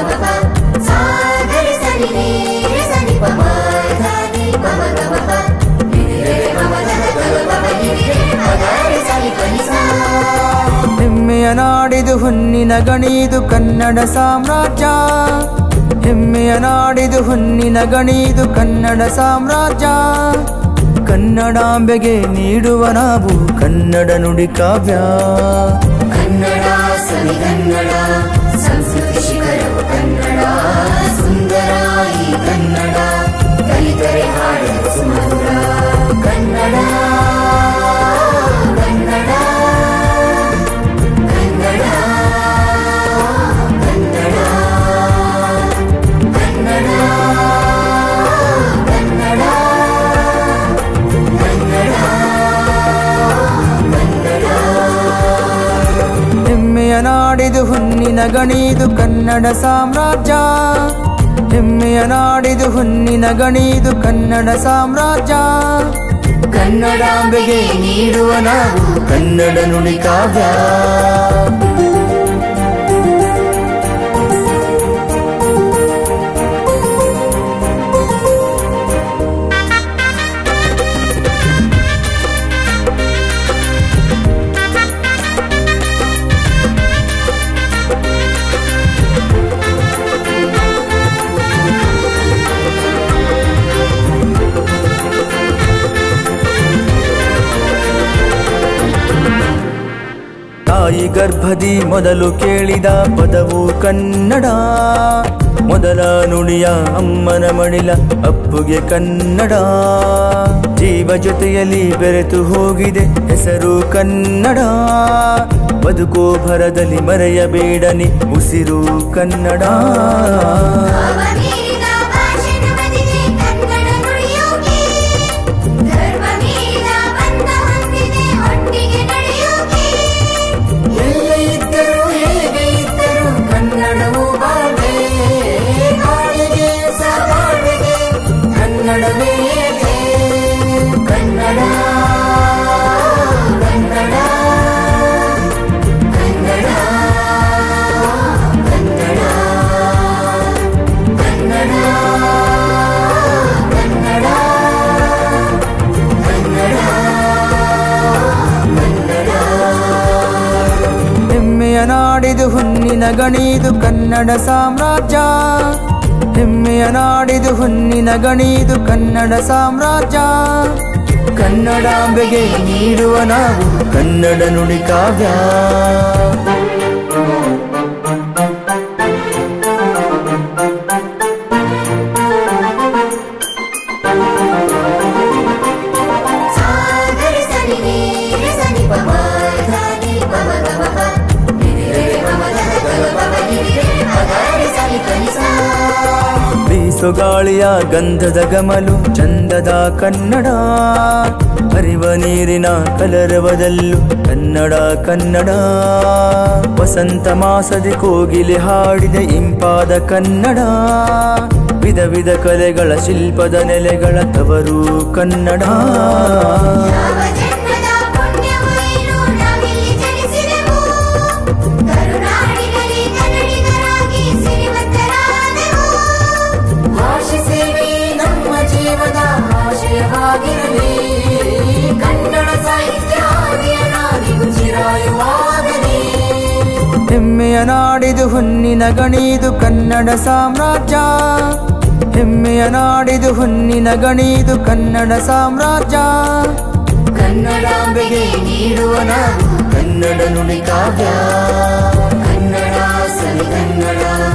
ಮ ಪ ಸಾ ಗರಿ ಸನಿ ರೀ ರೆ ಸನಿ ಪ ಮ ಧ ನಿ ಪ ಮ ಗ ಮ ಪ ನಿ ನಿ ರೆ ರೆ ಮ ಮ ಧ ಧ ಗ ಮ ಪ ನಿ ನಿ ರೆ ಮ ಗ ರೆ ಸನಿ ಪ ನಿ ಸಾ ಹೆಮ್ಮೆಯ ನಾಡಿದು ಹುನ್ನಿನ ಗಣಿದು ಕನ್ನಡ ಸಾಮ್ರಾಜ್ಯ ಹೆಮ್ಮೆಯ ನಾಡಿದು ಹುನ್ನಿನ ಗಣಿದು ಕನ್ನಡ ಸಾಮ್ರಾಜ್ಯ ಕನ್ನಡಾಂಬೆಗೆ ನೀಡುವ ನಾವು ಕನ್ನಡ ನುಡಿ ಕಾವ್ಯ ಕನ್ನಡ ಸವಿ ಕನ್ನಡ ಸಂಸ್ಕೃತಿ ಶಿಖರವು ಕನ್ನಡ ಸುಂದರ ಈ ಕನ್ನಡ ಕಲಿತರೆ ಹಾಡಲು ಸುಮಧುರ ಕನ್ನಡ ಕನ್ನಡ ಕನ್ನಡ ಕನ್ನಡ ಕನ್ನಡ ಕನ್ನಡ ಹೆಮ್ಮೆಯ ನಾಡಿದು ಹುನ್ನಿನ ಗಣಿದು ಕನ್ನಡ ಸಾಮ್ರಾಜ್ಯ ಹೆಮ್ಮೆಯ ನಾಡಿದು ಹುನ್ನಿನ ಗಣಿದು ಕನ್ನಡ ಸಾಮ್ರಾಜ್ಯ ಕನ್ನಡಾಂಬೆಗೆ ನೀಡುವ ನಾವು ಕನ್ನಡ ನುಡಿ ಕಾವ್ಯ ತಾಯಿ ಗರ್ಭದಿ ಮೊದಲು ಕೇಳಿದ ಪದವು ಕನ್ನಡ ಮೊದಲ ನುಡಿಯ ಅಮ್ಮನ ಮಡಿಲ ಅಪ್ಪುಗೆ ಕನ್ನಡ ಜೀವ ಜೊತೆಯಲ್ಲಿ ಬೆರೆತು ಹೋಗಿದೆ ಹೆಸರು ಕನ್ನಡ ಬದುಕೋ ಭರದಲ್ಲಿ ಮರೆಯಬೇಡನಿ ಉಸಿರು ಕನ್ನಡ ಭಾವ ಮೀರಿದ ಭಾಷೆ ನಮ್ಮದಿದೆ ಕನ್ನಡ ನುಡಿಯೋಕೆ ಧರ್ಮ ಮೀರಿದ ಬಂಧ ಹೊಂದಿದೆ ಒಟ್ಟಿಗೆ ನಡೆಯೋಕೆ ಎಲ್ಲೇ ಇದ್ದರೂ ಹೇಗೆ ಇದ್ದರೂ ಕನ್ನಡವು ಬಾಳ್ವೆ ಬಾಳಿಗೆ ಸಬಾಳ್ವೆಗೆ ಕನ್ನಡವೇ ಏಕೆ? ಕನ್ನಡ ಕನ್ನಡ ಕನ್ನಡ ಕನ್ನಡ ಕನ್ನಡ ಕನ್ನಡ ಹೆಮ್ಮೆಯ ನಾಡಿದು ಹುನ್ನಿನ ಗಣಿದು ಕನ್ನಡ ಸಾಮ್ರಾಜ್ಯ ಹೆಮ್ಮೆಯ ನಾಡಿದು ಹುನ್ನಿನ ಗಣಿದು ಕನ್ನಡ ಸಾಮ್ರಾಜ್ಯ ಕನ್ನಡಾಂಬೆಗೆ ನೀಡುವ ನಾವು ಕನ್ನಡ ನುಡಿ ಕಾವ್ಯ ಸಾ ಗರಿ ಸನಿ ರೀ ರೆ ಸನಿ ಪ ಮ ಧ ನಿ ಪ ಮ ಗ ಮ ಪ ನಿ ನಿ ರೆ ರೆ ಮ ಮ ಧ ಧ ಗ ಮ ಪ ನಿ ನಿ ರೆ ಮ ಗ ರೆ ಸನಿ ಪ ನಿ ಸಾ ಬೀಸು ಗಾಳಿಯ ಗಂಧದ ಗಮಲು ಚಂದದ ಕನ್ನಡ ಹರಿವ ನೀರಿನ ಕಲರವದಲ್ಲೂ ಕನ್ನಡ ಕನ್ನಡ ವಸಂತ ಮಾಸದಿ ಕೋಗಿಲೆ ಹಾಡಿದ ಇಂಪಾದ ಕನ್ನಡ ವಿಧ ವಿಧ ಕಲೆಗಳ ಶಿಲ್ಪದ ನೆಲೆಗಳ ತವರು ಕನ್ನಡ ಯಾವ ಜನ್ಮದ ಪುಣ್ಯವೋ ಏನೋ ನಾವಿಲ್ಲಿ ಜನಿಸಿದೆವು ಕರುನಾಡಿನಲ್ಲಿ ಕನ್ನಡಿಗರಾಗಿ ಸಿರಿವಂತರಾದೆವು ಭಾಷೆ ಸೇವೆ ನಮ್ಮ ಜೀವದ ಆಶಯವಾಗಿರಲಿ ಕನ್ನಡ ಸಾಹಿತ್ಯ ನಾಡಿಗೂ ಚಿರಾಯುವಾಗಲಿ ಹೆಮ್ಮೆಯ ನಾಡಿದು ಹುನ್ನಿನ ಗಣಿದು ಕನ್ನಡ ಸಾಮ್ರಾಜ್ಯ ಹೆಮ್ಮೆಯ ನಾಡಿದು ಹುನ್ನಿನ ಗಣಿದು ಕನ್ನಡ ಸಾಮ್ರಾಜ್ಯ ಕನ್ನಡಾಂಬೆಗೆ ನೀಡುವ ನಾವು ಕನ್ನಡ ನುಡಿ ಕಾವ್ಯ ಕನ್ನಡ ಸವಿ ಕನ್ನಡ